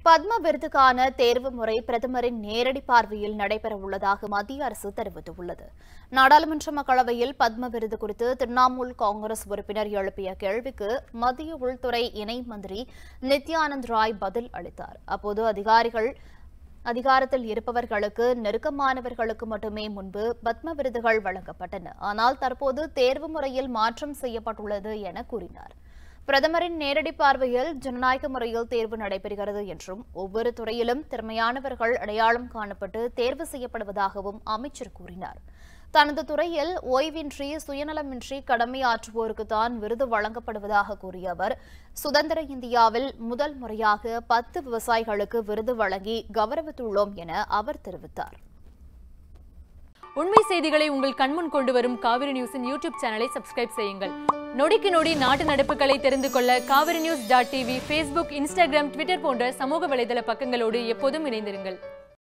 பத்ம விருதுக்கான தேர்வு முறை பிரதமரின் நேரடி பார்வையில் நடைபெற உள்ளதாக மத்திய அரசு தெரிவித்துள்ளது நாடாளுமன்ற மக்களவையில் பத்ம விருது குறித்து திரிணாமுல் காங்கிரஸ் உறுப்பினர் எழுப்பிய கேள்விக்கு மத்திய உள்துறை இணை மந்திரி நித்யானந்த் ராய் பதில் அளித்தார் அப்போது அதிகாரிகள் அதிகாரத்தில் இருப்பவர்களுக்கு நெருக்கமானவர்களுக்கு மட்டுமே முன்பு பத்ம விருதுகள் வழங்கப்பட்டன ஆனால் தற்போது தேர்வு முறையில் மாற்றம் செய்யப்பட்டுள்ளது என கூறினார் பிரதமரின் நேரடி பார்வையில் ஜனநாயக முறையில் தேர்வு நடைபெறுகிறது என்றும் ஒவ்வொரு துறையிலும் திறமையானவர்கள் அடையாளம் காணப்பட்டு தேர்வு செய்யப்படுவதாகவும் அமைச்சர் கூறினார் தனது துறையில் ஓய்வின்றி சுயநலமின்றி கடமையாற்றுவோருக்கு தான் விருது வழங்கப்படுவதாக கூறிய அவர் சுதந்திர இந்தியாவில் முதல் முறையாக பத்து விவசாயிகளுக்கு விருது வழங்கி கௌரவித்துள்ளோம் என அவர் தெரிவித்தார் உண்மை செய்திகளை உங்கள் கண்முன் கொண்டு வரும் காவிரி நியூஸின் யூடியூப் சேனலை சப்ஸ்கிரைப் செய்யுங்கள் நொடிக்கு நொடி நாட்டு நடப்புகளை தெரிந்து கொள்ள Kaveri news dot TV Facebook Instagram Twitter போன்ற சமூக வலைதள பக்கங்களோடு எப்போதும் இணைந்திருங்கள்